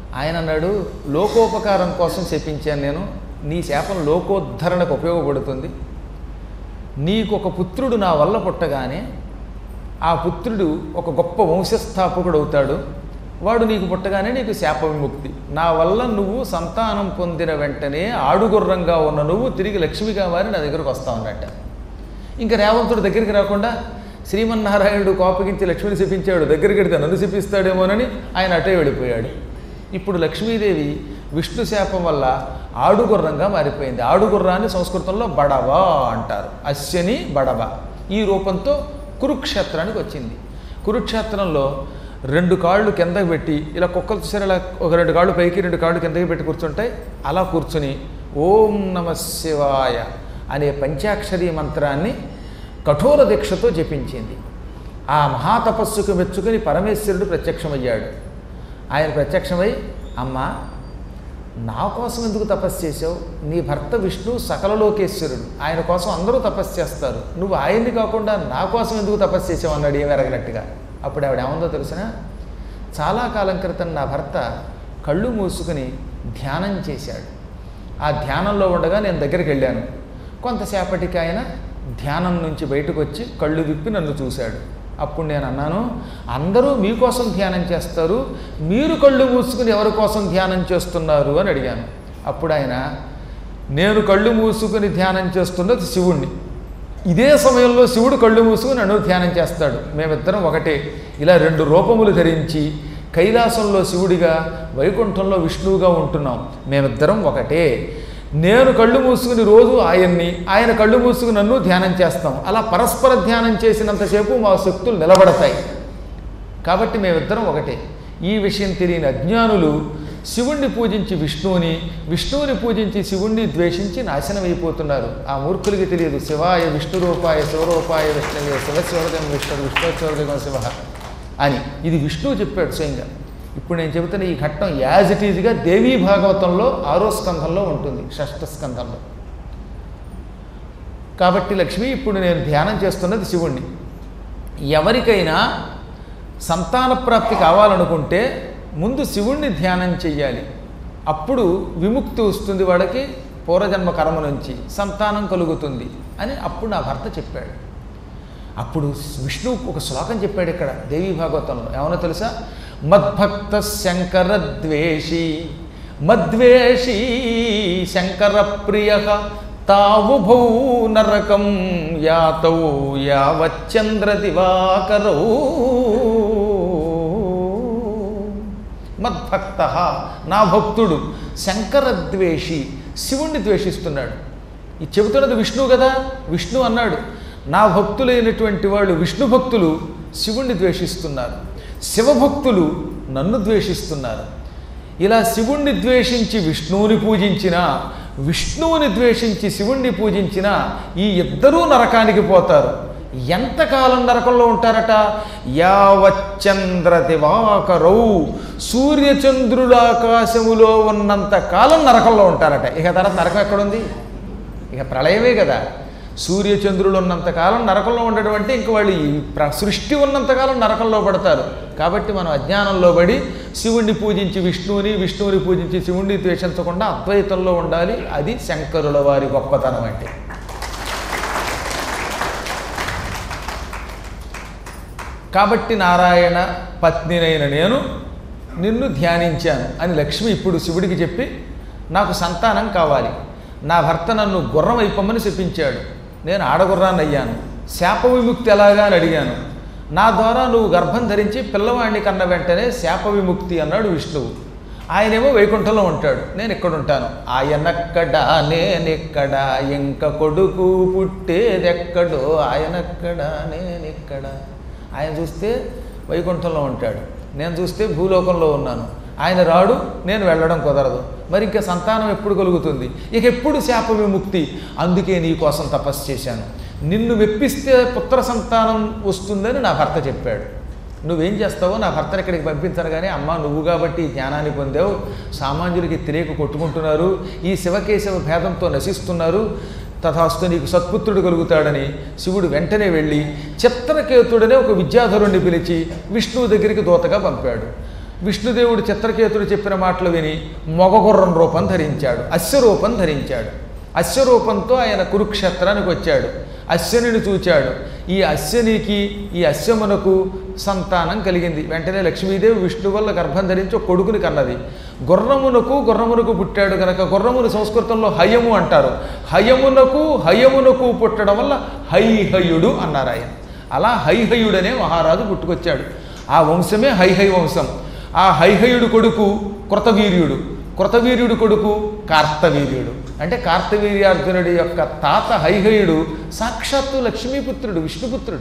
ఆయన అన్నాడు లోకోపకారం కోసం శపించాను నేను నీ శాపం లోకోద్ధరణకు ఉపయోగపడుతుంది నీకు ఒక పుత్రుడు నా వల్ల పుట్టగానే ఆ పుత్రుడు ఒక గొప్ప వంశస్థాపకుడు అవుతాడు వాడు నీకు పుట్టగానే నీకు శాప విముక్తి నా వల్ల నువ్వు సంతానం పొందిన వెంటనే ఆడుగుర్రంగా ఉన్న నువ్వు తిరిగి లక్ష్మిగా మారి నా దగ్గరకు వస్తా ఉన్నట్ట ఇంకా రేవంతుడు దగ్గరికి రాకుండా శ్రీమన్నారాయణుడు కోపగించి లక్ష్మిని శపించాడు దగ్గరికి వెడితే నన్ను శపిస్తాడేమోనని ఆయన అటే వెళ్ళిపోయాడు ఇప్పుడు లక్ష్మీదేవి విష్ణు శాపం వల్ల ఆడుగుర్రంగా మారిపోయింది ఆడుగుర్రాన్ని సంస్కృతంలో బడవ అంటారు అశ్యని బడవ ఈ రూపంతో కురుక్షేత్రానికి వచ్చింది కురుక్షేత్రంలో రెండు కాళ్ళు కిందకి పెట్టి ఇలా కుక్కలు చూసారు ఇలా ఒక రెండు కాళ్ళు పైకి రెండు కాళ్ళు కిందకి పెట్టి కూర్చుంటాయి అలా కూర్చుని ఓం నమ శివాయ అనే పంచాక్షరీ మంత్రాన్ని కఠోర దీక్షతో జపించింది ఆ మహాతపస్సుకు మెచ్చుకుని పరమేశ్వరుడు ప్రత్యక్షమయ్యాడు ఆయన ప్రత్యక్షమై అమ్మా నా కోసం ఎందుకు తపస్సు చేసావు నీ భర్త విష్ణు సకల లోకేశ్వరుడు ఆయన కోసం అందరూ తపస్సు చేస్తారు నువ్వు ఆయన్ని కాకుండా నా కోసం ఎందుకు తపస్సు చేసావు అన్నాడు ఏమి ఎరగనట్టుగా అప్పుడు ఆవిడ ఏముందో తెలిసిన చాలా కాలం క్రితం నా భర్త కళ్ళు మూసుకుని ధ్యానం చేశాడు ఆ ధ్యానంలో ఉండగా నేను దగ్గరికి వెళ్ళాను కొంతసేపటికి ఆయన ధ్యానం నుంచి బయటకు వచ్చి కళ్ళు విప్పి నన్ను చూశాడు అప్పుడు నేను అన్నాను అందరూ మీకోసం ధ్యానం చేస్తారు మీరు కళ్ళు మూసుకుని ఎవరి కోసం ధ్యానం చేస్తున్నారు అని అడిగాను అప్పుడు ఆయన నేను కళ్ళు మూసుకుని ధ్యానం చేస్తున్నది శివుణ్ణి ఇదే సమయంలో శివుడు కళ్ళు మూసుకుని నన్ను ధ్యానం చేస్తాడు మేమిద్దరం ఒకటే ఇలా రెండు రూపములు ధరించి కైలాసంలో శివుడిగా వైకుంఠంలో విష్ణువుగా ఉంటున్నాం మేమిద్దరం ఒకటే నేను కళ్ళు మూసుకుని రోజు ఆయన్ని ఆయన కళ్ళు మూసుకుని నన్ను ధ్యానం చేస్తాం అలా పరస్పర ధ్యానం చేసినంతసేపు మా శక్తులు నిలబడతాయి కాబట్టి మేమిద్దరం ఒకటే ఈ విషయం తెలియని అజ్ఞానులు శివుణ్ణి పూజించి విష్ణువుని విష్ణువుని పూజించి శివుణ్ణి ద్వేషించి నాశనం అయిపోతున్నారు ఆ మూర్ఖులకి తెలియదు శివాయ విష్ణు రూపాయ శివరూపాయ విష్ణువే శివశివదం విష్ణు విష్ణుశివదం శివ అని ఇది విష్ణువు చెప్పాడు స్వయంగా ఇప్పుడు నేను చెబుతున్న ఈ ఘట్టం యాజ్ ఇట్ ఈజ్గా దేవీ భాగవతంలో ఆరో స్కంధంలో ఉంటుంది షష్ఠ స్కంధంలో కాబట్టి లక్ష్మి ఇప్పుడు నేను ధ్యానం చేస్తున్నది శివుణ్ణి ఎవరికైనా సంతాన ప్రాప్తి కావాలనుకుంటే ముందు శివుణ్ణి ధ్యానం చెయ్యాలి అప్పుడు విముక్తి వస్తుంది వాడికి పూర్వజన్మ కర్మ నుంచి సంతానం కలుగుతుంది అని అప్పుడు నా భర్త చెప్పాడు అప్పుడు విష్ణువు ఒక శ్లోకం చెప్పాడు ఇక్కడ దేవీ భాగవతంలో ఏమన్నా తెలుసా మద్భక్త శంకర ద్వేషి మద్వేషి శంకర ప్రియ తావుభౌ నరకం యాతౌ యావచ్చంద్ర దివాకరౌ మద్భక్త నా భక్తుడు శంకర ద్వేషి శివుణ్ణి ద్వేషిస్తున్నాడు ఇది చెబుతున్నది విష్ణువు కదా విష్ణు అన్నాడు నా భక్తులైనటువంటి వాళ్ళు విష్ణు భక్తులు శివుణ్ణి ద్వేషిస్తున్నారు శివభక్తులు నన్ను ద్వేషిస్తున్నారు ఇలా శివుణ్ణి ద్వేషించి విష్ణువుని పూజించిన విష్ణువుని ద్వేషించి శివుణ్ణి పూజించిన ఈ ఇద్దరూ నరకానికి పోతారు ఎంతకాలం నరకంలో ఉంటారట యావచ్చంద్ర దివాకరౌ సూర్యచంద్రుల ఆకాశములో ఉన్నంత కాలం నరకంలో ఉంటారట ఇక తర్వాత నరకం ఎక్కడుంది ఇక ప్రళయమే కదా సూర్యచంద్రులు ఉన్నంతకాలం నరకంలో ఉండడం అంటే ఇంక వాళ్ళు ఈ ప్ర- సృష్టి ఉన్నంతకాలం నరకంలో పడతారు కాబట్టి మనం అజ్ఞానంలో పడి శివుణ్ణి పూజించి విష్ణువుని విష్ణువుని పూజించి శివుణ్ణి ద్వేషించకుండా అద్వైతంలో ఉండాలి అది శంకరుల వారి గొప్పతనం అంటే కాబట్టి నారాయణ పత్నినైన నేను నిన్ను ధ్యానించాను అని లక్ష్మి ఇప్పుడు శివుడికి చెప్పి నాకు సంతానం కావాలి నా భర్త నన్ను గుర్రం అయిపోమని చెప్పించాడు నేను ఆడగుర్రాన్ని అయ్యాను శాప విముక్తి ఎలాగా అని అడిగాను నా ద్వారా నువ్వు గర్భం ధరించి పిల్లవాడిని కన్న వెంటనే శాప విముక్తి అన్నాడు విష్ణువు ఆయనేమో వైకుంఠంలో ఉంటాడు నేను ఇక్కడ ఉంటాను ఆయనక్కడ నేనెక్కడ ఇంక కొడుకు పుట్టేదెక్కడో ఆయనక్కడ నేనెక్కడ ఆయన చూస్తే వైకుంఠంలో ఉంటాడు నేను చూస్తే భూలోకంలో ఉన్నాను ఆయన రాడు నేను వెళ్ళడం కుదరదు మరి ఇంకా సంతానం ఎప్పుడు కలుగుతుంది ఇక ఎప్పుడు శాప విముక్తి అందుకే నీ కోసం తపస్సు చేశాను నిన్ను మెప్పిస్తే పుత్ర సంతానం వస్తుందని నా భర్త చెప్పాడు నువ్వేం చేస్తావో నా భర్తను ఇక్కడికి పంపించను కానీ అమ్మ నువ్వు కాబట్టి ఈ జ్ఞానాన్ని పొందావు సామాన్యులకి తెలియక కొట్టుకుంటున్నారు ఈ శివకేశవ భేదంతో నశిస్తున్నారు తథాస్తు నీకు సత్పుత్రుడు కలుగుతాడని శివుడు వెంటనే వెళ్ళి చిత్రకేతుడనే ఒక విద్యాధరుణ్ణి పిలిచి విష్ణువు దగ్గరికి దూతగా పంపాడు విష్ణుదేవుడు చిత్రకేతుడు చెప్పిన మాటలు విని మొగగుర్రం రూపం ధరించాడు అశ్వరూపం ధరించాడు అశ్వరూపంతో ఆయన కురుక్షేత్రానికి వచ్చాడు అశ్వనిని చూచాడు ఈ అశ్వనికి ఈ అశ్వమునకు సంతానం కలిగింది వెంటనే లక్ష్మీదేవి విష్ణు వల్ల గర్భం ధరించి ఒక కొడుకుని కన్నది గుర్రమునకు గుర్రమునకు పుట్టాడు గనక గుర్రమును సంస్కృతంలో హయము అంటారు హయమునకు హయమునకు పుట్టడం వల్ల హైహయుడు అన్నారు ఆయన అలా హైహయుడనే మహారాజు పుట్టుకొచ్చాడు ఆ వంశమే హైహై వంశం ఆ హైహయుడు కొడుకు కృతవీర్యుడు కృతవీర్యుడు కొడుకు కార్తవీర్యుడు అంటే కార్తవీర్యార్జునుడి యొక్క తాత హైహయుడు సాక్షాత్తు లక్ష్మీపుత్రుడు విష్ణుపుత్రుడు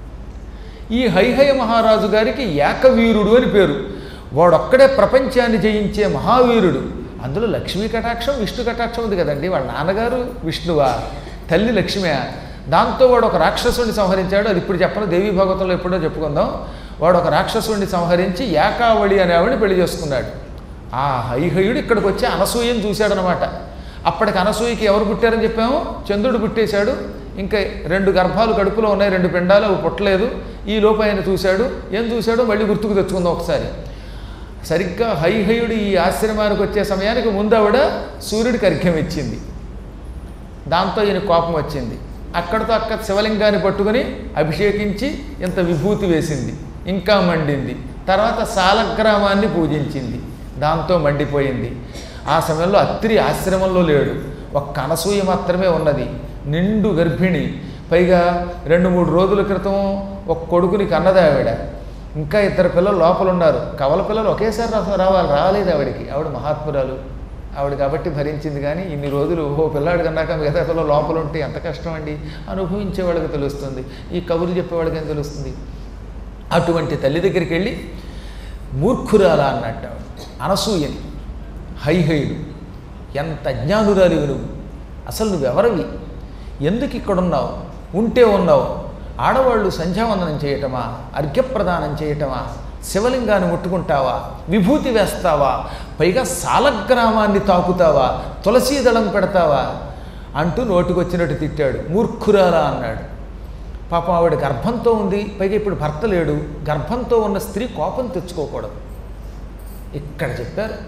ఈ హైహయ మహారాజు గారికి ఏకవీరుడు అని పేరు వాడొక్కడే ప్రపంచాన్ని జయించే మహావీరుడు అందులో లక్ష్మీ కటాక్షం విష్ణు కటాక్షం ఉంది కదండి వాళ్ళ నాన్నగారు విష్ణువా తల్లి లక్ష్మే దాంతో వాడు ఒక రాక్షసుడిని సంహరించాడు అది ఇప్పుడు చెప్పను దేవీ భాగవతంలో ఎప్పుడో చెప్పుకుందాం వాడు ఒక రాక్షసుడిని సంహరించి ఏకావళి అనే ఆవిడని పెళ్లి చేసుకున్నాడు ఆ హైహయుడు ఇక్కడికి వచ్చి అనసూయని చూశాడనమాట అప్పటికి అనసూయకి ఎవరు పుట్టారని చెప్పాము చంద్రుడు పుట్టేశాడు ఇంకా రెండు గర్భాలు కడుపులో ఉన్నాయి రెండు పిండాలు అవి పుట్టలేదు ఈ లోపు ఆయన చూశాడు ఏం చూశాడో మళ్ళీ గుర్తుకు తెచ్చుకుందాం ఒకసారి సరిగ్గా హైహయుడు ఈ ఆశ్రమానికి వచ్చే సమయానికి ముందు ఆవిడ సూర్యుడికి అర్ఘ్యం ఇచ్చింది దాంతో ఈయన కోపం వచ్చింది అక్కడితో అక్కడ శివలింగాన్ని పట్టుకొని అభిషేకించి ఇంత విభూతి వేసింది ఇంకా మండింది తర్వాత సాలగ్రామాన్ని పూజించింది దాంతో మండిపోయింది ఆ సమయంలో అత్రి ఆశ్రమంలో లేడు ఒక్క అనసూయ మాత్రమే ఉన్నది నిండు గర్భిణి పైగా రెండు మూడు రోజుల క్రితం ఒక కొడుకుని కన్నది ఆవిడ ఇంకా ఇద్దరు పిల్లలు లోపల ఉన్నారు కవల పిల్లలు ఒకేసారి రా- రావాలి రాలేదు ఆవిడకి ఆవిడ మహాత్మురాలు ఆవిడ కాబట్టి భరించింది కానీ ఇన్ని రోజులు ఓ పిల్లాడు కన్నాక మిగతా పిల్లలు లోపల ఉంటే ఎంత కష్టం అండి అనుభవించే వాళ్ళకి తెలుస్తుంది ఈ కబురు చెప్పేవాళ్ళకి ఏం తెలుస్తుంది అటువంటి తల్లి దగ్గరికి వెళ్ళి మూర్ఖురాల అన్నట్టు ఆవిడ. అనసూయని హైహయుడు ఎంత అజ్ఞానురాలివి నువ్వు అసలు నువ్వెవరివి ఎందుకు ఇక్కడున్నావు ఉంటే ఉన్నావు ఆడవాళ్ళు సంధ్యావందనం చేయటమా అర్ఘ్యప్రదానం చేయటమా శివలింగాన్ని ముట్టుకుంటావా విభూతి వేస్తావా పైగా సాలగ్రామాన్ని తాకుతావా తులసీ దళం పెడతావా అంటూ నోటికొచ్చినట్టు తిట్టాడు మూర్ఖురాలా అన్నాడు పాపం ఆవిడ గర్భంతో ఉంది పైగా ఇప్పుడు భర్త లేడు గర్భంతో ఉన్న స్త్రీ కోపం తెచ్చుకోకూడదు ఇక్కడ చెప్పారు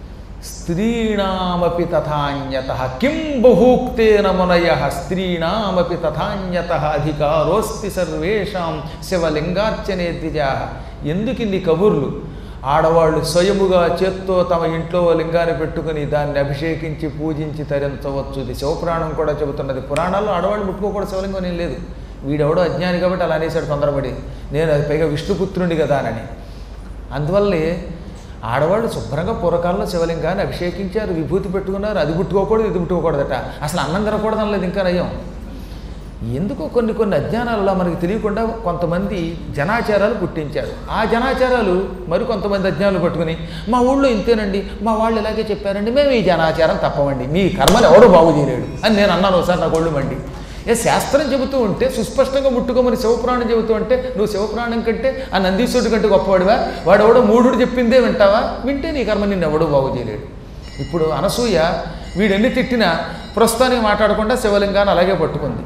స్త్రీణామపి తథాన్యత కిం బహూక్తేన మునయ స్త్రీణామపి తథాన్యత అధికారోస్తి సర్వేషాం శివలింగార్చనే ద్విజా ఎందుకు ఇన్ని కబుర్లు ఆడవాళ్ళు స్వయముగా చేత్తో తమ ఇంట్లో ఓ లింగాన్ని పెట్టుకుని దాన్ని అభిషేకించి పూజించి తరించవచ్చు ఇది శివపురాణం కూడా చెబుతున్నది పురాణాల్లో ఆడవాళ్ళు ముట్టుకోకూడదు శివలింగం ఏం లేదు వీడెవడో అజ్ఞాని కాబట్టి అలా అనేసాడు తొందరపడి నేను అది పైగా విష్ణుపుత్రుని కదా అని అందువల్లే ఆడవాళ్ళు శుభ్రంగా పూర్వకాలంలో శివలింగాన్ని అభిషేకించారు విభూతి పెట్టుకున్నారు అది పుట్టుకోకూడదు ఇది పుట్టుకోకూడదట అసలు అన్నం తినకూడదు అనలేదు ఇంకా నయం ఎందుకో కొన్ని కొన్ని అజ్ఞానాలలో మనకి తెలియకుండా కొంతమంది జనాచారాలు పుట్టించారు ఆ జనాచారాలు మరి కొంతమంది అజ్ఞానాలు పట్టుకుని మా ఊళ్ళో ఇంతేనండి మా వాళ్ళు ఇలాగే చెప్పారండి మేము ఈ జనాచారం తప్పమండి మీ కర్మలు ఎవడు బాగు చేయలేడు అని నేను అన్నాను ఒకసారి నా ఒళ్ళు మండి ఏ శాస్త్రం చెబుతూ ఉంటే సుస్పష్టంగా ముట్టుకోమని శివపురాణం చెబుతూ ఉంటే నువ్వు శివపురాణం కంటే ఆ నందీశ్వరుడి కంటే గొప్పవాడివా వాడు ఎవడో మూఢుడు చెప్పిందే వింటావా వింటే నీ కర్మ నిన్ను ఎవడో బాగు చేయలేడు ఇప్పుడు అనసూయ వీడెన్ని తిట్టినా ప్రస్తుతానికి మాట్లాడకుండా శివలింగాన్ని అలాగే పట్టుకుంది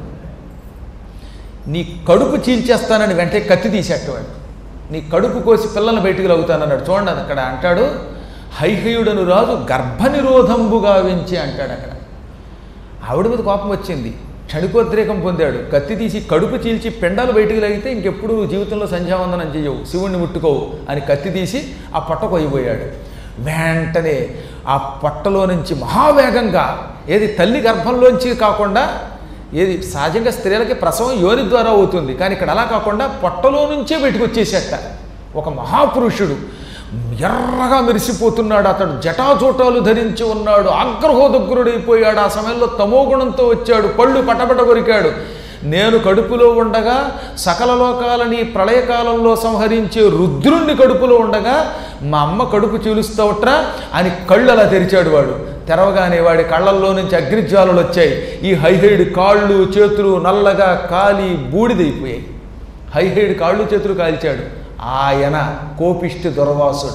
నీ కడుపు చీల్చేస్తానని వెంటనే కత్తి తీసేటవాడు నీ కడుపు కోసి పిల్లల్ని బయటికి లాగుతానన్నాడు చూడండి అది అక్కడ అంటాడు హైహయుడను రాజు గర్భనిరోధంబు గావించి అంటాడు అక్కడ ఆవిడ మీద కోపం వచ్చింది క్షణికోద్రేకం పొందాడు కత్తి తీసి కడుపు చీల్చి పెండాలు బయటికి లాగితే ఇంకెప్పుడు నువ్వు జీవితంలో సంధ్యావందనం చేయవు శివుణ్ణి ముట్టుకోవు అని కత్తి తీసి ఆ పొట్ట కొయ్యిపోయాడు వెంటనే ఆ పొట్టలో నుంచి మహావేగంగా ఏది తల్లి గర్భంలోంచి కాకుండా ఏది సహజంగా స్త్రీలకి ప్రసవం యోని ద్వారా అవుతుంది కానీ ఇక్కడ అలా కాకుండా పొట్టలో నుంచే బయటకు వచ్చేసేట ఒక మహాపురుషుడు ఎర్రగా మెరిసిపోతున్నాడు అతడు జటాజూటాలు ధరించి ఉన్నాడు ఆగ్రహోదగ్రుడైపోయాడు ఆ సమయంలో తమోగుణంతో వచ్చాడు పళ్ళు పటపట కొరికాడు నేను కడుపులో ఉండగా సకల లోకాలని ప్రళయకాలంలో సంహరించే రుద్రుణ్ణి కడుపులో ఉండగా మా అమ్మ కడుపు చీలుస్తావుట్రా అని కళ్ళు అలా తెరిచాడు వాడు తెరవగానే వాడి కళ్ళల్లో నుంచి అగ్నిజ్వాలలు వచ్చాయి ఈ హైహైడ్ కాళ్ళు చేతులు నల్లగా కాలి బూడిదైపోయాయి హైహైడ్ కాళ్ళు చేతులు కాల్చాడు ఆయన కోపిష్టి దుర్వాసుడు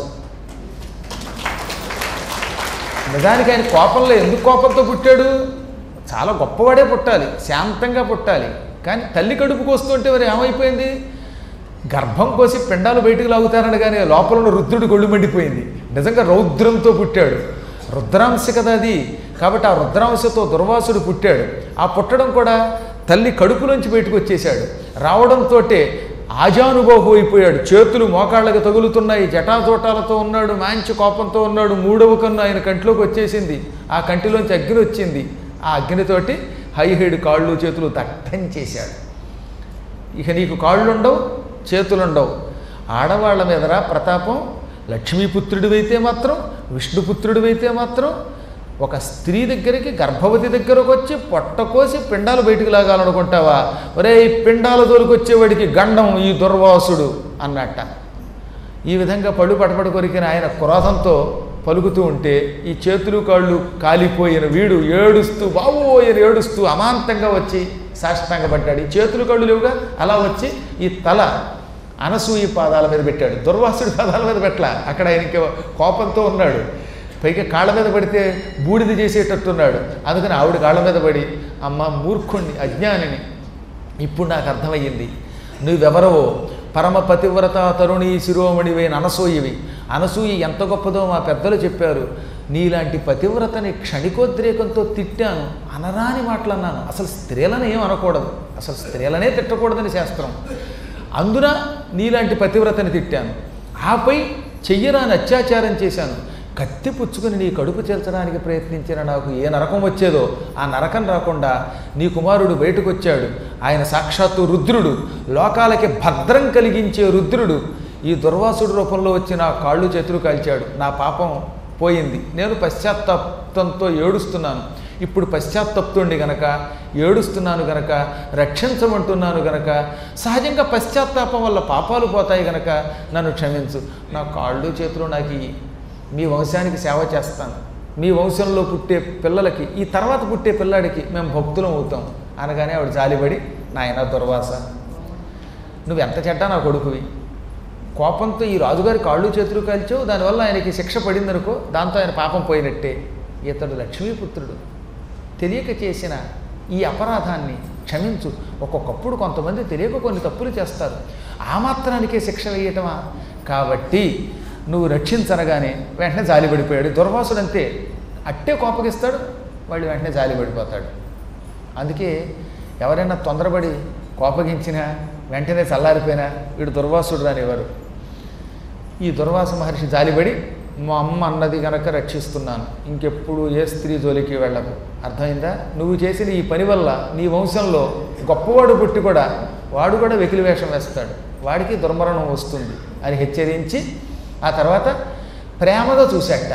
నిజానికి ఆయన కోపంలో ఎందుకు కోపంతో పుట్టాడు చాలా గొప్పవాడే పుట్టాలి శాంతంగా పుట్టాలి కానీ తల్లి కడుపుకు వస్తుంటే మరి ఏమైపోయింది గర్భం కోసి పిండాలు బయటకు లాగుతారని కానీ లోపల ఉన్న రుద్రుడు గొళ్ళు మండిపోయింది నిజంగా రౌద్రంతో పుట్టాడు రుద్రాంశ కదా అది కాబట్టి ఆ రుద్రాంశతో దుర్వాసుడు పుట్టాడు ఆ పుట్టడం కూడా తల్లి కడుపులోంచి బయటకు వచ్చేసాడు రావడంతో ఆజానుబాహు అయిపోయాడు చేతులు మోకాళ్ళకి తగులుతున్నాయి జటాజోటాలతో ఉన్నాడు మంచి కోపంతో ఉన్నాడు మూడవ కన్ను ఆయన కంటిలోకి వచ్చేసింది ఆ కంటిలోంచి అగ్ని వచ్చింది ఆ అగ్నితోటి హైహైడ్ కాళ్ళు చేతులు దట్టం చేశాడు ఇక నీకు కాళ్ళుండవు చేతులుండవు ఆడవాళ్ళ మీదరా ప్రతాపం లక్ష్మీపుత్రుడివైతే మాత్రం విష్ణుపుత్రుడివైతే మాత్రం ఒక స్త్రీ దగ్గరికి గర్భవతి దగ్గరకు వచ్చి పొట్ట కోసి పిండాలు బయటికి లాగాలనుకుంటావా ఒరే ఈ పిండాల దొరికొచ్చేవాడికి గండం ఈ దుర్వాసుడు అన్నట్ట ఈ విధంగా పళ్ళు పటపట కొరికిన ఆయన క్రోధంతో పలుకుతూ ఉంటే ఈ చేతులు కాళ్ళు కాలిపోయిన వీడు ఏడుస్తూ బావోయని ఏడుస్తూ అమాంతంగా వచ్చి సాష్టాంగపడ్డాడు ఈ చేతులు కళ్ళు లేవుగా అలా వచ్చి ఈ తల అనసూయ పాదాల మీద పెట్టాడు దుర్వాసుడి పాదాల మీద పెట్టలా అక్కడ ఆయనకి కోపంతో ఉన్నాడు పైగా కాళ్ళ మీద పడితే బూడిద చేసేటట్టున్నాడు అందుకని ఆవిడ కాళ్ళ మీద పడి అమ్మ మూర్ఖుణ్ణి అజ్ఞానిని ఇప్పుడు నాకు అర్థమయ్యింది నువ్వెవరవో పరమ పతివ్రత తరుణి శిరోమణివైన అనసూయవి అనసూయ ఎంత గొప్పదో మా పెద్దలు చెప్పారు నీలాంటి పతివ్రతని క్షణికోద్రేకంతో తిట్టాను అనరాని మాటలన్నాను అసలు స్త్రీలను ఏం అనకూడదు అసలు స్త్రీలనే తిట్టకూడదని శాస్త్రం అందున నీలాంటి పతివ్రతని తిట్టాను ఆపై చెయ్యరాని అత్యాచారం చేశాను కత్తి పుచ్చుకుని నీ కడుపు చేల్చడానికి ప్రయత్నించిన నాకు ఏ నరకం వచ్చేదో ఆ నరకం రాకుండా నీ కుమారుడు బయటకు వచ్చాడు ఆయన సాక్షాత్తు రుద్రుడు లోకాలకి భద్రం కలిగించే రుద్రుడు ఈ దుర్వాసుడు రూపంలో వచ్చి నా కాళ్ళు చేతులు కాల్చాడు నా పాపం పోయింది నేను పశ్చాత్తాపంతో ఏడుస్తున్నాను ఇప్పుడు పశ్చాత్తప్తుండి గనక ఏడుస్తున్నాను గనక రక్షించమంటున్నాను గనక సహజంగా పశ్చాత్తాపం వల్ల పాపాలు పోతాయి గనక నన్ను క్షమించు నా కాళ్ళు చేతులు నాకు ఇయ్యి. మీ వంశానికి సేవ చేస్తాను మీ వంశంలో పుట్టే పిల్లలకి ఈ తర్వాత పుట్టే పిల్లాడికి మేము భక్తులం అవుతాం అనగానే ఆవిడ జాలిపడి నాయన దుర్వాస నువ్వు ఎంత చెడ్డా నా కొడుకువి కోపంతో ఈ రాజుగారి కాళ్ళు చేతులు కాల్చావు దానివల్ల ఆయనకి శిక్ష పడిందనుకో దాంతో ఆయన పాపం పోయినట్టే ఇతడు లక్ష్మీపుత్రుడు తెలియక చేసిన ఈ అపరాధాన్ని క్షమించు ఒక్కొక్కప్పుడు కొంతమంది తెలియక కొన్ని తప్పులు చేస్తారు ఆ మాత్రానికే శిక్ష వేయటమా కాబట్టి నువ్వు రక్షించనగానే వెంటనే జాలిపడిపోయాడు దుర్వాసుడు అంతే అట్టే కోపగిస్తాడు వాడు వెంటనే జాలిపడిపోతాడు అందుకే ఎవరైనా తొందరపడి కోపగించినా వెంటనే చల్లారిపోయినా వీడు దుర్వాసుడు రానివ్వరు ఈ దుర్వాస మహర్షి జాలిపడి మా అమ్మ అన్నది గనక రక్షిస్తున్నాను ఇంకెప్పుడు ఏ స్త్రీ జోలికి వెళ్ళకు అర్థమైందా నువ్వు చేసిన ఈ పని వల్ల నీ వంశంలో గొప్పవాడు పుట్టి కూడా వాడు కూడా వెకిలి వేషం వేస్తాడు వాడికి దుర్మరణం వస్తుంది అని హెచ్చరించి ఆ తర్వాత ప్రేమగా చూశాట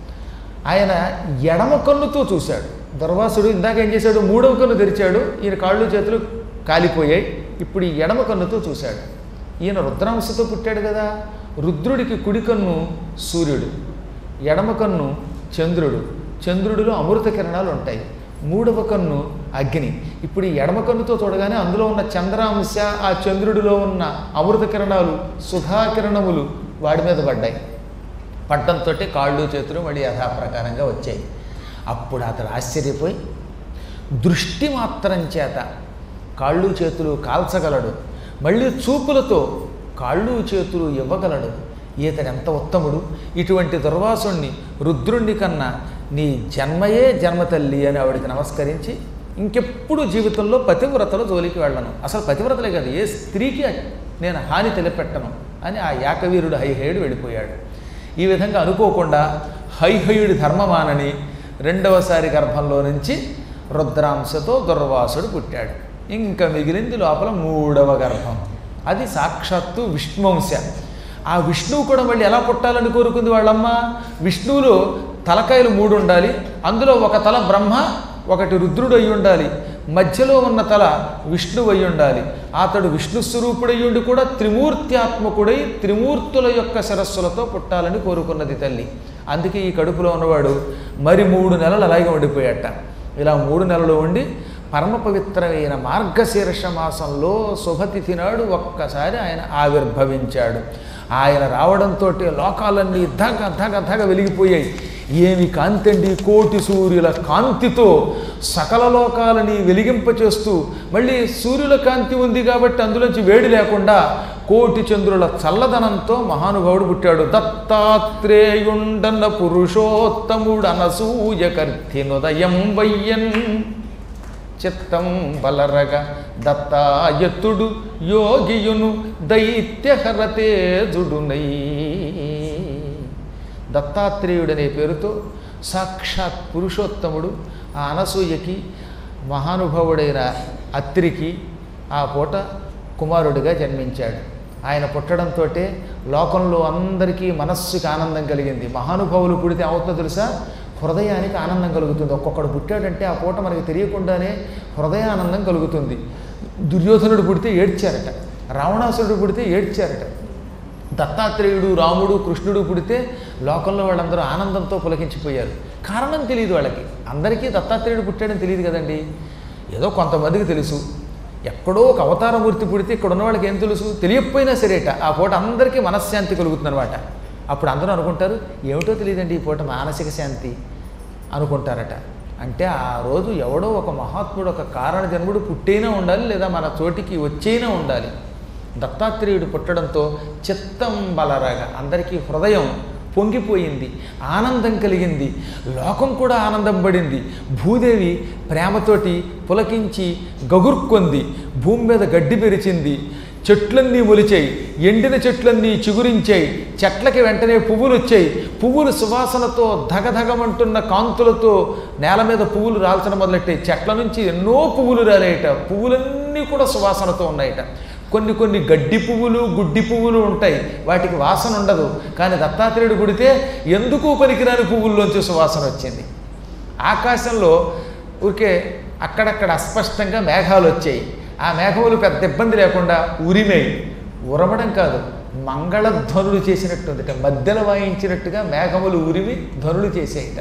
ఆయన ఎడమ కన్నుతో చూశాడు దుర్వాసుడు ఇందాక ఏం చేశాడు మూడవ కన్ను తెరిచాడు ఈయన కాళ్ళు చేతులు కాలిపోయాయి ఇప్పుడు ఈ ఎడమ కన్నుతో చూశాడు ఈయన రుద్రాంశతో పుట్టాడు కదా రుద్రుడికి కుడి కన్ను సూర్యుడు ఎడమ కన్ను చంద్రుడు చంద్రుడిలో అమృత కిరణాలు ఉంటాయి మూడవ కన్ను అగ్ని ఇప్పుడు ఈ ఎడమ కన్నుతో చూడగానే అందులో ఉన్న చంద్రాంశ ఆ చంద్రుడిలో ఉన్న అమృత కిరణాలు సుధాకిరణములు వాడి మీద పడ్డాయి పట్టంతో కాళ్ళు చేతులు మళ్ళీ యథాప్రకారంగా వచ్చాయి అప్పుడు అతడు ఆశ్చర్యపోయి దృష్టి మాత్రం చేత కాళ్ళు చేతులు కాల్చగలడు మళ్ళీ చూపులతో కాళ్ళు చేతులు ఇవ్వగలడు ఈతడు ఎంత ఉత్తముడు ఇటువంటి దుర్వాసుణ్ణి రుద్రుణ్ణి కన్నా నీ జన్మయే జన్మ తల్లి అని ఆవిడకి నమస్కరించి ఇంకెప్పుడు జీవితంలో పతివ్రతల జోలికి వెళ్ళను అసలు పతివ్రతలే కాదు ఏ స్త్రీకి నేను హాని తెలిపెట్టను అని ఆ యాకవీరుడు హైహేయుడు వెళ్ళిపోయాడు ఈ విధంగా అనుకోకుండా హైహయుడి ధర్మమానని రెండవసారి గర్భంలో నుంచి రుద్రాంశతో దుర్వాసుడు పుట్టాడు ఇంకా మిగిలింది లోపల మూడవ గర్భం అది సాక్షాత్తు విష్ణువంశ ఆ విష్ణువు కూడా మళ్ళీ ఎలా పుట్టాలని కోరుకుంది వాళ్ళమ్మ విష్ణువులో తలకాయలు మూడు ఉండాలి అందులో ఒక తల బ్రహ్మ ఒకటి రుద్రుడు అయి ఉండాలి మధ్యలో ఉన్న తల విష్ణువు అయి ఉండాలి అతడు విష్ణు స్వరూపుడై ఉండి కూడా త్రిమూర్త్యాత్మకుడై త్రిమూర్తుల యొక్క శిరస్సులతో పుట్టాలని కోరుకున్నది తల్లి అందుకే ఈ కడుపులో ఉన్నవాడు మరి మూడు నెలలు అలాగే ఉండిపోయాట ఇలా మూడు నెలలు ఉండి పరమ పవిత్రమైన మార్గశీర్ష మాసంలో శుభతిథి నాడు ఒక్కసారి ఆయన ఆవిర్భవించాడు ఆయన రావడంతో లోకాలన్నీ ధగ ధగ ధగ వెలిగిపోయాయి ఏమి కాంతి అండి కోటి సూర్యుల కాంతితో సకల లోకాలని వెలిగింపచేస్తూ మళ్ళీ సూర్యుల కాంతి ఉంది కాబట్టి అందులోంచి వేడి లేకుండా కోటి చంద్రుల చల్లదనంతో మహానుభావుడు పుట్టాడు దత్తాత్రేయుండన్న పురుషోత్తముడు అనసూయ కర్తినుదయం వయ్యన్ చిత్తం బలరగ దత్తాయత్తుడు యోగియును దైత్యహరతేజుడునై దత్తాత్రేయుడనే పేరుతో సాక్షాత్ పురుషోత్తముడు ఆ అనసూయకి మహానుభావుడైన అత్రికి ఆ పూట కుమారుడిగా జన్మించాడు ఆయన పుట్టడంతో లోకంలో అందరికీ మనస్సుకి ఆనందం కలిగింది మహానుభావులు పుడితే అవుతుందో తెలుసా హృదయానికి ఆనందం కలుగుతుంది ఒక్కొక్కడు పుట్టాడంటే ఆ పూట మనకి తెలియకుండానే హృదయానందం కలుగుతుంది దుర్యోధనుడు పుడితే ఏడ్చారట రావణాసురుడు పుడితే ఏడ్చారట దత్తాత్రేయుడు రాముడు కృష్ణుడు పుడితే లోకంలో వాళ్ళందరూ ఆనందంతో పులకించిపోయారు కారణం తెలియదు వాళ్ళకి అందరికీ దత్తాత్రేయుడు పుట్టాడని తెలియదు కదండి ఏదో కొంతమందికి తెలుసు ఎక్కడో ఒక అవతారమూర్తి పుడితే ఇక్కడ ఉన్న వాళ్ళకి ఏం తెలుసు తెలియకపోయినా సరేట ఆ పూట అందరికీ మనశ్శాంతి కలుగుతుందన్నమాట అప్పుడు అందరూ అనుకుంటారు ఏమిటో తెలియదండి ఈ పూట మానసిక శాంతి అనుకుంటారట అంటే ఆ రోజు ఎవడో ఒక మహాత్ముడు ఒక కారణ జన్ముడు పుట్టైనా ఉండాలి లేదా మన చోటికి వచ్చైనా ఉండాలి దత్తాత్రేయుడు పుట్టడంతో చిత్తం బలరాగా అందరికీ హృదయం పొంగిపోయింది ఆనందం కలిగింది లోకం కూడా ఆనందం పడింది భూదేవి ప్రేమతోటి పులకించి గగుర్కొంది భూమి మీద గడ్డి పెరిచింది చెట్లన్నీ మొలిచాయి ఎండిన చెట్లన్నీ చిగురించాయి చెట్లకి వెంటనే పువ్వులు వచ్చాయి పువ్వులు సువాసనతో ధగధగమంటున్న కాంతులతో నేల మీద పువ్వులు రాల్చడం మొదలెట్టాయి చెట్ల నుంచి ఎన్నో పువ్వులు రాలేయట పువ్వులన్నీ కూడా సువాసనతో ఉన్నాయట కొన్ని కొన్ని గడ్డి పువ్వులు గుడ్డి పువ్వులు ఉంటాయి వాటికి వాసన ఉండదు కానీ దత్తాత్రేయుడు పుడితే ఎందుకు పనికిరాని పువ్వుల్లోంచి సువాసన వచ్చింది ఆకాశంలో ఊరికే అక్కడక్కడ అస్పష్టంగా మేఘాలు వచ్చాయి ఆ మేఘములు పెద్ద ఇబ్బంది లేకుండా ఉరిమేయి ఉరమడం కాదు మంగళధ్వనులు చేసినట్టుందిట మధ్యలో వాయించినట్టుగా మేఘములు ఉరిమి ధ్వనులు చేసేయట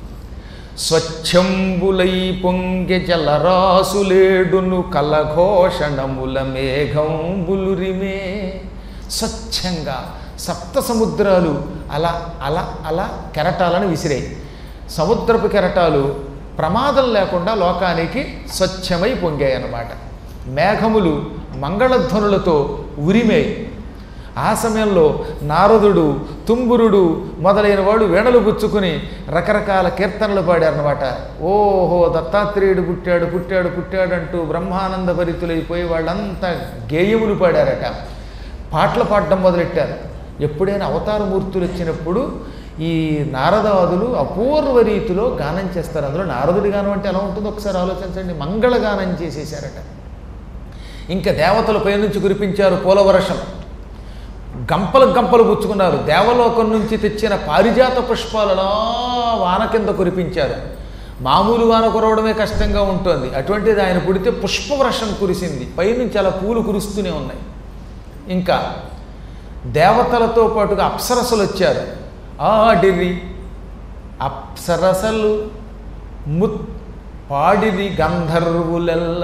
స్వచ్ఛంబులై పొంగె జలరాసులేడును కలఘోషణముల మేఘంబులురిమే స్వచ్ఛంగా సప్త సముద్రాలు అలా అలా అలా కెరటాలను విసిరాయి సముద్రపు కెరటాలు ప్రమాదం లేకుండా లోకానికి స్వచ్ఛమై పొంగాయి అన్నమాట మేఘములు మంగళధ్వనులతో ఉరిమేయి ఆ సమయంలో నారదుడు తుంబురుడు మొదలైన వాడు వీణలు పుచ్చుకుని రకరకాల కీర్తనలు పాడారనమాట ఓహో దత్తాత్రేయుడు పుట్టాడు పుట్టాడు పుట్టాడు అంటూ బ్రహ్మానంద భరితులైపోయి వాళ్ళంతా గేయములు పాడారట పాటలు పాడడం మొదలెట్టారు ఎప్పుడైనా అవతారమూర్తులు వచ్చినప్పుడు ఈ నారదాదులు అపూర్వ రీతిలో గానం చేస్తారు అందులో నారదుడి గానం అంటే ఎలా ఉంటుందో ఒకసారి ఆలోచించండి మంగళగానం చేసేశారట ఇంకా దేవతలు పైనుంచి కురిపించారు పూలవర్షం గంపలు గంపలు పుచ్చుకున్నారు దేవలోకం నుంచి తెచ్చిన పారిజాత పుష్పాలు అలా వాన కింద కురిపించారు మామూలు వాన కురవడమే కష్టంగా ఉంటుంది అటువంటిది ఆయన పుడితే పుష్పవర్షం కురిసింది పైనుంచి అలా పూలు కురుస్తూనే ఉన్నాయి ఇంకా దేవతలతో పాటుగా అప్సరసలు వచ్చారు ఆడిరి అప్సరసలు ముత్ పాడిరి గంధర్వులెల్ల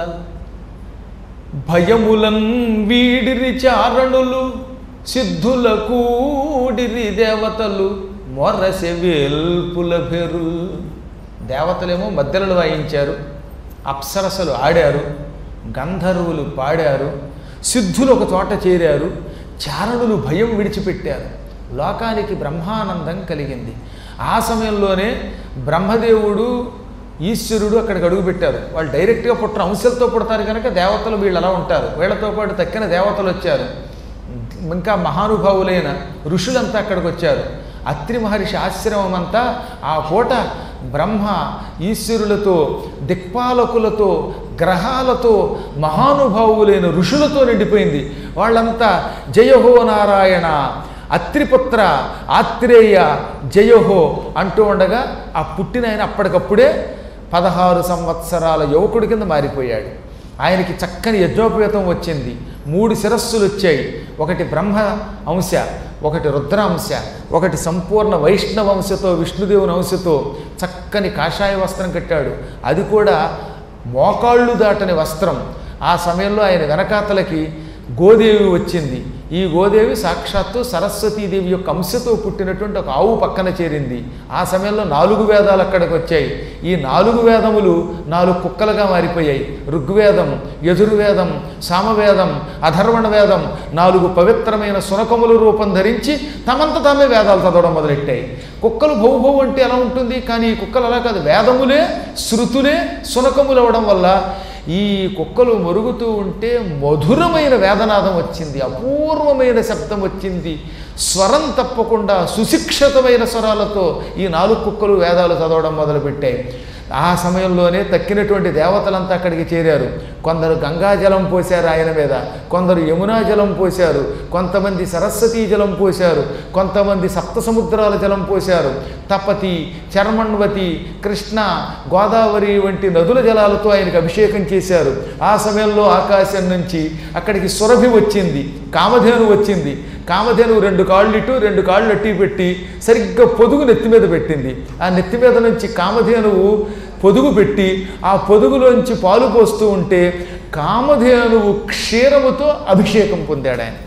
భయములన్ వీడిరి చారణులు సిద్ధుల కూడిరి దేవతలు మొరసె వేల్పుల భెరు దేవతలేమో మధ్యలలో వాయించారు అప్సరసలు ఆడారు గంధర్వులు పాడారు సిద్ధులు ఒక చోట చేరారు చారణులు భయం విడిచిపెట్టారు లోకానికి బ్రహ్మానందం కలిగింది ఆ సమయంలోనే బ్రహ్మదేవుడు ఈశ్వరుడు అక్కడికి అడుగుపెట్టారు వాళ్ళు డైరెక్ట్గా పుట్టిన అంశలతో పుడతారు కనుక దేవతలు వీళ్ళు అలా ఉంటారు వీళ్ళతో పాటు తక్కిన దేవతలు వచ్చారు ఇంకా మహానుభావులైన ఋషులంతా అక్కడికి వచ్చారు అత్రి మహర్షి ఆశ్రమం అంతా ఆ పూట బ్రహ్మ ఈశ్వరులతో దిక్పాలకులతో గ్రహాలతో మహానుభావులైన ఋషులతో నిండిపోయింది వాళ్ళంతా జయహో నారాయణ అత్రిపుత్ర ఆత్రేయ జయహో అంటూ ఉండగా ఆ పుట్టిన ఆయన అప్పటికప్పుడే పదహారు సంవత్సరాల యువకుడి కింద మారిపోయాడు ఆయనకి చక్కని యజ్ఞోపేతం వచ్చింది మూడు శిరస్సులు వచ్చాయి ఒకటి బ్రహ్మ అంశ ఒకటి రుద్ర అంశ ఒకటి సంపూర్ణ వైష్ణవ అంశతో విష్ణుదేవుని అంశతో చక్కని కాషాయ వస్త్రం కట్టాడు అది కూడా మోకాళ్ళు దాటని వస్త్రం ఆ సమయంలో ఆయన వెనకాతలకి గోదేవి వచ్చింది ఈ గోదేవి సాక్షాత్తు సరస్వతీదేవి యొక్క అంశతో పుట్టినటువంటి ఒక ఆవు పక్కన చేరింది ఆ సమయంలో నాలుగు వేదాలు అక్కడికి వచ్చాయి ఈ నాలుగు వేదములు నాలుగు కుక్కలుగా మారిపోయాయి ఋగ్వేదం యజుర్వేదం సామవేదం అధర్వణ వేదం నాలుగు పవిత్రమైన సునకముల రూపం ధరించి తమంత తామే వేదాలు చదవడం మొదలెట్టాయి కుక్కలు భౌ భౌ అంటే ఎలా ఉంటుంది కానీ ఈ కుక్కలు అలా కాదు వేదములే శృతులే సునకములు అవ్వడం వల్ల ఈ కుక్కలు మరుగుతూ ఉంటే మధురమైన వేదనాదం వచ్చింది అపూర్వమైన శబ్దం వచ్చింది స్వరం తప్పకుండా సుశిక్షితమైన స్వరాలతో ఈ నాలుగు కుక్కలు వేదాలు చదవడం మొదలుపెట్టాయి ఆ సమయంలోనే తక్కినటువంటి దేవతలంతా అక్కడికి చేరారు కొందరు గంగాజలం పోశారు ఆయన మీద కొందరు యమునా జలం పోశారు కొంతమంది సరస్వతీ జలం పోశారు కొంతమంది సప్త సముద్రాల జలం పోశారు తపతి చర్మణ్వతి కృష్ణ గోదావరి వంటి నదుల జలాలతో ఆయనకు అభిషేకం చేశారు ఆ సమయంలో ఆకాశం నుంచి అక్కడికి సురభి వచ్చింది కామధేను వచ్చింది కామధేను రెండు కాళ్ళు ఇటు రెండు కాళ్ళు అట్టి పెట్టి సరిగ్గా పొదుగు నెత్తి మీద పెట్టింది ఆ నెత్తి మీద నుంచి కామధేనువు పొదుగు పెట్టి ఆ పొదుగులోంచి పాలు పోస్తూ ఉంటే కామధేనువు క్షీరముతో అభిషేకం పొందాడు ఆయన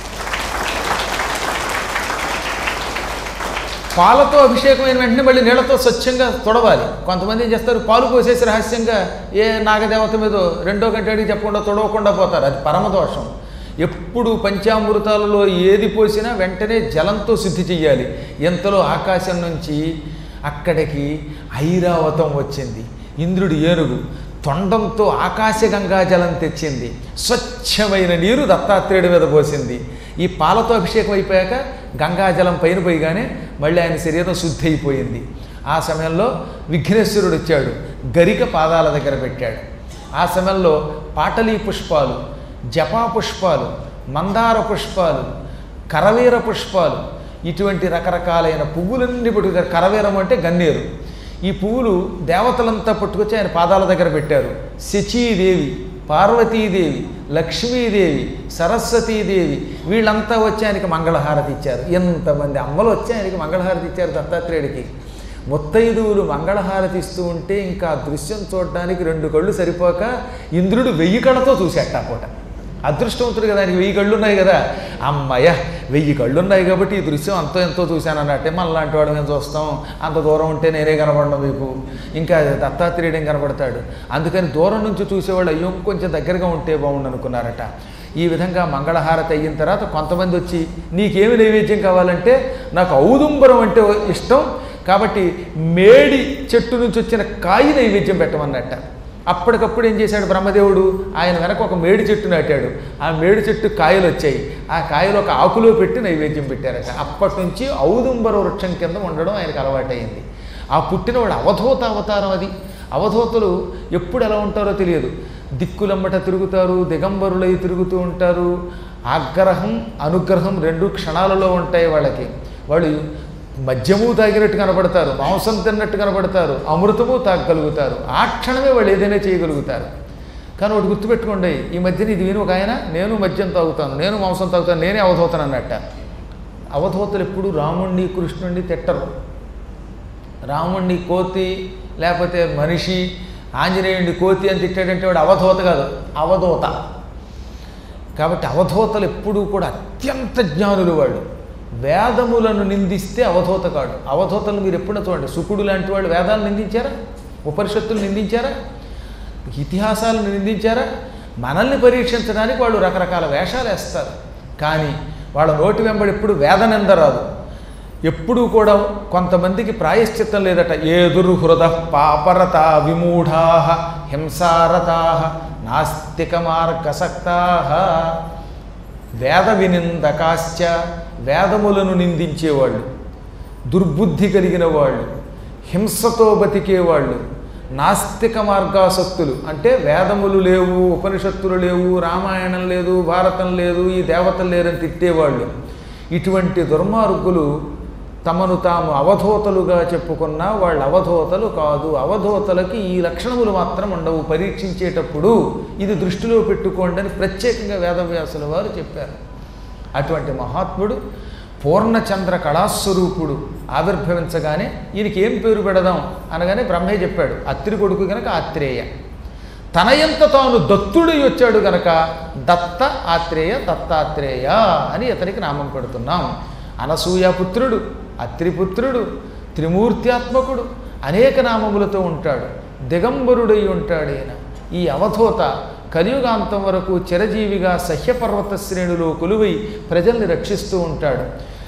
పాలతో అభిషేకమైన వెంటనే మళ్ళీ నీళ్లతో స్వచ్ఛంగా తొడవాలి కొంతమంది ఏం చేస్తారు పాలు పోసేసి రహస్యంగా ఏ నాగదేవత మీద రెండో గంట అడిగి చెప్పకుండా తొడవకుండా పోతారు అది పరమదోషం ఎప్పుడు పంచామృతాలలో ఏది పోసినా వెంటనే జలంతో శుద్ధి చెయ్యాలి ఎంతలో ఆకాశం నుంచి అక్కడికి ఐరావతం వచ్చింది ఇంద్రుడి ఏనుగు తొండంతో ఆకాశగంగా జలం తెచ్చింది స్వచ్ఛమైన నీరు దత్తాత్రేయుడి మీద పోసింది ఈ పాలతో అభిషేకం అయిపోయాక గంగాజలం పైన పోయిగానే మళ్ళీ ఆయన శరీరం శుద్ధి అయిపోయింది ఆ సమయంలో విఘ్నేశ్వరుడు వచ్చాడు గరిక పాదాల దగ్గర పెట్టాడు ఆ సమయంలో పాటలీ పుష్పాలు జపా పుష్పాలు మందార పుష్పాలు కరవీర పుష్పాలు ఇటువంటి రకరకాలైన పువ్వులన్నీ పట్టుకు కరవీరం అంటే గన్నేరు ఈ పువ్వులు దేవతలంతా పట్టుకొచ్చి ఆయన పాదాల దగ్గర పెట్టారు శచీదేవి పార్వతీదేవి లక్ష్మీదేవి సరస్వతీదేవి వీళ్ళంతా వచ్చి ఆయనకి మంగళహారతి ఇచ్చారు ఎంతమంది అమ్మలు వచ్చి ఆయనకి మంగళహారతి ఇచ్చారు దత్తాత్రేయుడికి ముత్తైదువులు మంగళహారతి ఇస్తూ ఉంటే ఇంకా ఆ దృశ్యం చూడడానికి రెండు కళ్ళు సరిపోక ఇంద్రుడు వెయ్యి కళ్ళతో చూశాట ఆ పూట అదృష్టవంతుడు కదా ఆయనకి వెయ్యి కళ్ళు ఉన్నాయి కదా అమ్మయ్య వెయ్యి కళ్ళు ఉన్నాయి కాబట్టి ఈ దృశ్యం అంతో ఎంతో చూశాను అన్నట్టే మనలాంటి వాడు మేము చూస్తాం అంత దూరం ఉంటే నేనే కనపడను మీకు ఇంకా దత్తాత్రేయుడేం కనపడతాడు అందుకని దూరం నుంచి చూసేవాళ్ళు అయ్యో కొంచెం దగ్గరగా ఉంటే బాగుండు అనుకున్నారట ఈ విధంగా మంగళహారతి అయిన తర్వాత కొంతమంది వచ్చి నీకేమి నైవేద్యం కావాలంటే నాకు ఔదుంబరం అంటే ఇష్టం కాబట్టి మేడి చెట్టు నుంచి వచ్చిన కాయి నైవేద్యం పెట్టమన్నట్ట అప్పటికప్పుడు ఏం చేశాడు బ్రహ్మదేవుడు ఆయన వెనక ఒక మేడి చెట్టు నాటాడు ఆ మేడి చెట్టు కాయలు వచ్చాయి ఆ కాయలు ఒక ఆకులో పెట్టి నైవేద్యం పెట్టారట అప్పటి నుంచి ఔదుంబర వృక్షం కింద ఉండడం ఆయనకు అలవాటైంది ఆ పుట్టినవాడు అవధూత అవతారం అది అవధూతలు ఎప్పుడు ఎలా ఉంటారో తెలియదు దిక్కులమ్మట తిరుగుతారు దిగంబరులై తిరుగుతూ ఉంటారు ఆగ్రహం అనుగ్రహం రెండు క్షణాలలో ఉంటాయి వాళ్ళకి వాళ్ళు మద్యము తాగినట్టు కనపడతారు మాంసం తిన్నట్టు కనపడతారు అమృతము తాగగలుగుతారు ఆ క్షణమే వాళ్ళు ఏదైనా చేయగలుగుతారు కానీ ఒకటి గుర్తుపెట్టుకోండి ఈ మధ్యన ఇది విని ఒక ఆయన నేను మద్యం తాగుతాను నేను మాంసం తాగుతాను నేనే అవధూతను అన్నట్ట అవధూతలు ఎప్పుడు రాముణ్ణి కృష్ణుణ్ణి తిట్టరు రాముణ్ణి కోతి లేకపోతే మనిషి ఆంజనేయుడిని కోతి అని తిట్టాడంటే వాడు అవధూత కాదు అవధూత కాబట్టి అవధూతలు ఎప్పుడూ కూడా అత్యంత జ్ఞానులు వాళ్ళు వేదములను నిందిస్తే అవధూత కాడు అవధూతలు మీరు ఎప్పుడో చూడండి సుకుడు లాంటి వాళ్ళు వేదాలను నిందించారా ఉపనిషత్తులు నిందించారా ఇతిహాసాలను నిందించారా మనల్ని పరీక్షించడానికి వాళ్ళు రకరకాల వేషాలు వేస్తారు కానీ వాళ్ళ నోటి వెంబడి ఎప్పుడు వేదనింద రాదు ఎప్పుడూ కూడా కొంతమందికి ప్రాయశ్చిత్తం లేదట ఏదురు హృద పాపరత విమూఢా హింసారతా నాస్తిక మార్గసక్తా వేద వినిందకాశ్చ వేదములను నిందించేవాళ్ళు దుర్బుద్ధి కలిగిన వాళ్ళు హింసతో బతికేవాళ్ళు నాస్తిక మార్గాసక్తులు అంటే వేదములు లేవు ఉపనిషత్తులు లేవు రామాయణం లేదు భారతం లేదు ఈ దేవతలు లేరని తిట్టేవాళ్ళు ఇటువంటి దుర్మార్గులు తమను తాము అవధూతలుగా చెప్పుకున్నా వాళ్ళు అవధూతలు కాదు అవధూతలకి ఈ లక్షణములు మాత్రం ఉండవు పరీక్షించేటప్పుడు ఇది దృష్టిలో పెట్టుకోండి అని ప్రత్యేకంగా వేదవ్యాసుల వారు చెప్పారు అటువంటి మహాత్ముడు పూర్ణచంద్ర కళాస్వరూపుడు ఆవిర్భవించగానే ఈయనకి ఏం పేరు పెడదాం అనగానే బ్రహ్మే చెప్పాడు అత్రి కొడుకు కనుక ఆత్రేయ తనయంత తాను దత్తుడై వచ్చాడు గనక దత్త ఆత్రేయ దత్తాత్రేయ అని అతనికి నామం పెడుతున్నాం అనసూయ పుత్రుడు అత్రిపుత్రుడు త్రిమూర్త్యాత్మకుడు అనేక నామములతో ఉంటాడు దిగంబరుడై ఉంటాడు ఈయన ఈ అవధూత కలియుగాంతం వరకు చిరజీవిగా సహ్యపర్వత శ్రేణులో కొలువై ప్రజల్ని రక్షిస్తూ ఉంటాడు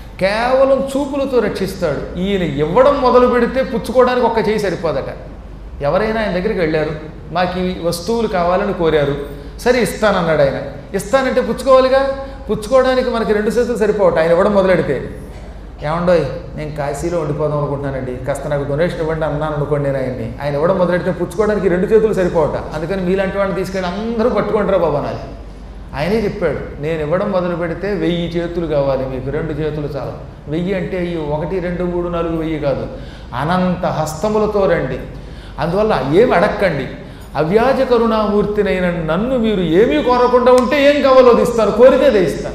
కేవలం చూపులతో రక్షిస్తాడు ఈయన ఇవ్వడం మొదలు పెడితే పుచ్చుకోవడానికి ఒక్క చేయి సరిపోదట ఎవరైనా ఆయన దగ్గరికి వెళ్ళారు మాకు ఈ వస్తువులు కావాలని కోరారు సరే ఇస్తానన్నాడు ఆయన ఇస్తానంటే పుచ్చుకోవాలిగా పుచ్చుకోవడానికి మనకి రెండు చేతులు సరిపోవట ఆయన ఇవ్వడం మొదలెడితే ఏమండోయ్ నేను కాశీలో ఉండిపోదాం అనుకుంటున్నానండి కాస్త నాకు డొనేషన్ ఇవ్వండి అన్నాను అనుకోండి నేను ఆయన్ని ఆయన ఇవ్వడం మొదలెడితే పుచ్చుకోవడానికి రెండు చేతులు సరిపోవట అందుకని మీలాంటి వాళ్ళని తీసుకెళ్ళి అందరూ పట్టుకుంటారా బాబా నాది ఆయనే చెప్పాడు నేను ఇవ్వడం మొదలు పెడితే వెయ్యి చేతులు కావాలి మీకు రెండు చేతులు చాలు వెయ్యి అంటే ఈ ఒకటి రెండు మూడు నాలుగు వెయ్యి కాదు అనంత హస్తములతో రండి అందువల్ల ఏమి అడక్కండి అవ్యాజ కరుణామూర్తినైన నన్ను మీరు ఏమీ కోరకుండా ఉంటే ఏం కావాలో అది ఇస్తారు కోరితే అది ఇస్తాను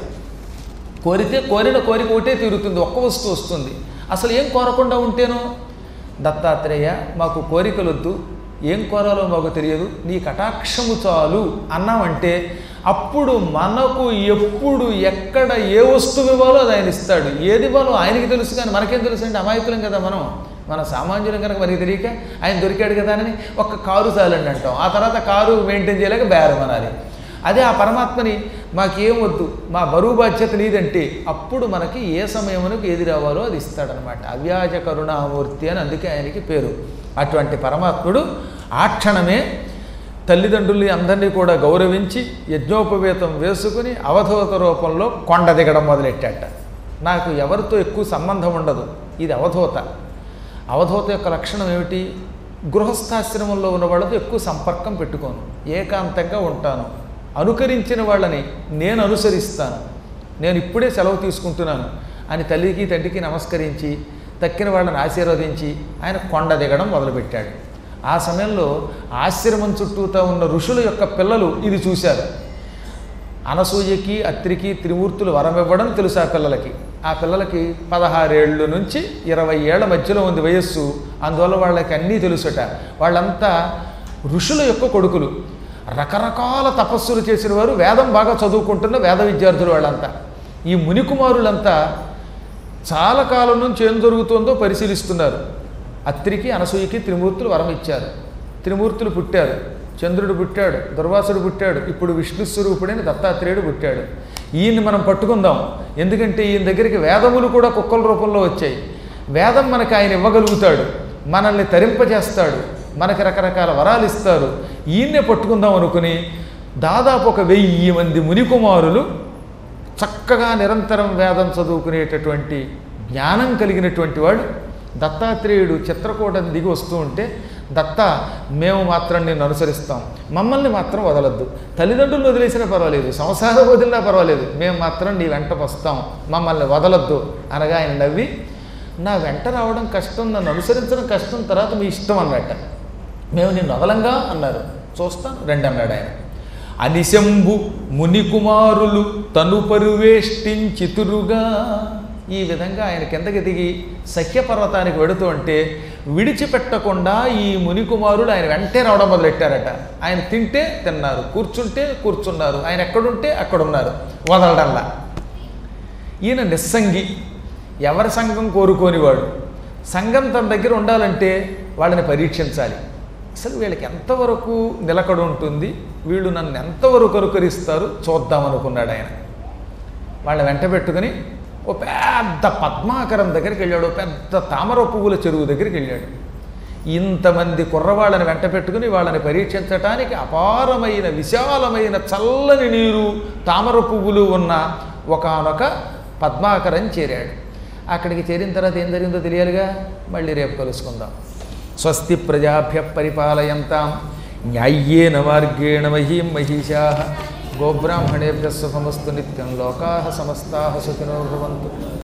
కోరితే కోరిన కోరిక ఒకటే తీరుతుంది ఒక్క వస్తువు వస్తుంది అసలు ఏం కోరకుండా ఉంటేనో దత్తాత్రేయ మాకు కోరికలొద్దు ఏం కోరాలో మాకు తెలియదు నీ కటాక్షము చాలు అన్నామంటే అప్పుడు మనకు ఎప్పుడు ఎక్కడ ఏ వస్తువు ఇవ్వాలో అది ఆయన ఇస్తాడు ఏది ఇవ్వాలో ఆయనకి తెలుసు కానీ మనకేం తెలుసు అంటే అమాయకులం కదా మనం మన సామాన్యులం కనుక మనకి తెలియక ఆయన దొరికాడు కదా అని ఒక్క కారు చాలండి అంటాం ఆ తర్వాత కారు మెయింటైన్ చేయలేక బేరం అనాలి అదే ఆ పరమాత్మని మాకేం వద్దు మా బరువు బాధ్యత నీదంటే అప్పుడు మనకి ఏ సమయమునకు ఏది రావాలో అది ఇస్తాడనమాట అవ్యాజ కరుణామూర్తి అని అందుకే ఆయనకి పేరు అటువంటి పరమాత్ముడు ఆ క్షణమే తల్లిదండ్రుల్ని అందరినీ కూడా గౌరవించి యజ్ఞోపవేతం వేసుకుని అవధూత రూపంలో కొండ దిగడం మొదలెట్టాట నాకు ఎవరితో ఎక్కువ సంబంధం ఉండదు ఇది అవధూత అవధూత యొక్క లక్షణం ఏమిటి గృహస్థాశ్రమంలో ఉన్న వాళ్ళతో ఎక్కువ సంపర్కం పెట్టుకోను ఏకాంతంగా ఉంటాను అనుకరించిన వాళ్ళని నేను అనుసరిస్తాను నేను ఇప్పుడే సెలవు తీసుకుంటున్నాను అని తల్లికి తండ్రికి నమస్కరించి తక్కిన వాళ్ళని ఆశీర్వదించి ఆయన కొండ దిగడం మొదలుపెట్టాడు ఆ సమయంలో ఆశ్రమం చుట్టూతా ఉన్న ఋషుల యొక్క పిల్లలు ఇది చూశారు అనసూయకి అత్రికి త్రిమూర్తులు వరం ఇవ్వడం తెలుసు ఆ పిల్లలకి ఆ పిల్లలకి పదహారేళ్ళు నుంచి ఇరవై ఏళ్ల మధ్యలో ఉంది వయస్సు అందువల్ల వాళ్ళకి అన్నీ తెలుసుట వాళ్ళంతా ఋషుల యొక్క కొడుకులు రకరకాల తపస్సులు చేసిన వారు వేదం బాగా చదువుకుంటున్న వేద విద్యార్థులు వాళ్ళంతా ఈ మునికుమారులంతా చాలా కాలం నుంచి ఏం జరుగుతుందో పరిశీలిస్తున్నారు అత్రికి అనసూయకి త్రిమూర్తులు వరం ఇచ్చారు త్రిమూర్తులు పుట్టారు చంద్రుడు పుట్టాడు దుర్వాసుడు పుట్టాడు ఇప్పుడు విష్ణు స్వరూపుడైన దత్తాత్రేయుడు పుట్టాడు ఈయన్ని మనం పట్టుకుందాం ఎందుకంటే ఈయన దగ్గరికి వేదములు కూడా కుక్కల రూపంలో వచ్చాయి వేదం మనకి ఆయన ఇవ్వగలుగుతాడు మనల్ని తరింపజేస్తాడు మనకి రకరకాల వరాలు ఇస్తారు ఈయన్నే పట్టుకుందాం అనుకుని దాదాపు ఒక వెయ్యి మంది మునికుమారులు చక్కగా నిరంతరం వేదం చదువుకునేటటువంటి జ్ఞానం కలిగినటువంటి వాడు దత్తాత్రేయుడు చిత్రకూటం దిగి వస్తూ ఉంటే దత్త మేము మాత్రం నిన్ను అనుసరిస్తాం మమ్మల్ని మాత్రం వదలద్దు తల్లిదండ్రులు వదిలేసినా పర్వాలేదు సంసారం వదిలినా పర్వాలేదు మేము మాత్రం నీ వెంట వస్తాం మమ్మల్ని వదలద్దు అనగా ఆయన నవ్వి నా వెంట రావడం కష్టం నన్ను అనుసరించడం కష్టం తర్వాత మీ ఇష్టం అన్నట్ట మేము నిన్ను వదలంగా అన్నారు చూస్తాం రెండు అన్నాడు ఆయన అనిశంభు మునికుమారులు తను పరువేష్టించితురుగా ఈ విధంగా ఆయన కిందకి దిగి సఖ్యపర్వతానికి వెడుతూ ఉంటే విడిచిపెట్టకుండా ఈ మునికుమారులు ఆయన వెంటే రావడం మొదలెట్టారట ఆయన తింటే తిన్నారు కూర్చుంటే కూర్చున్నారు ఆయన ఎక్కడుంటే అక్కడున్నారు వదలడంలా ఈయన నిస్సంగి ఎవరి సంఘం కోరుకోనివాడు సంఘం తన దగ్గర ఉండాలంటే వాళ్ళని పరీక్షించాలి అసలు వీళ్ళకి ఎంతవరకు నిలకడ ఉంటుంది వీళ్ళు నన్ను ఎంతవరకు అనుకరిస్తారు చూద్దామనుకున్నాడు ఆయన వాళ్ళ వెంట పెట్టుకుని ఓ పెద్ద పద్మాకరం దగ్గరికి వెళ్ళాడు ఓ పెద్ద తామర పువ్వుల చెరువు దగ్గరికి వెళ్ళాడు ఇంతమంది కుర్రవాళ్ళని వెంట పెట్టుకుని వాళ్ళని పరీక్షించటానికి అపారమైన విశాలమైన చల్లని నీరు తామర పువ్వులు ఉన్న ఒకనొక పద్మాకరం చేరాడు అక్కడికి చేరిన తర్వాత ఏం జరిగిందో తెలియాలిగా మళ్ళీ రేపు కలుసుకుందాం స్వస్తి ప్రజాభ్య పరిపాలయంతాం న్యాయ్యేన మార్గేణ మహీం మహిషా గోబ్రాహ్మణేభ్య సుఖమస్తు నిత్యం లోకా సమస్తా సుఖినో భవంతు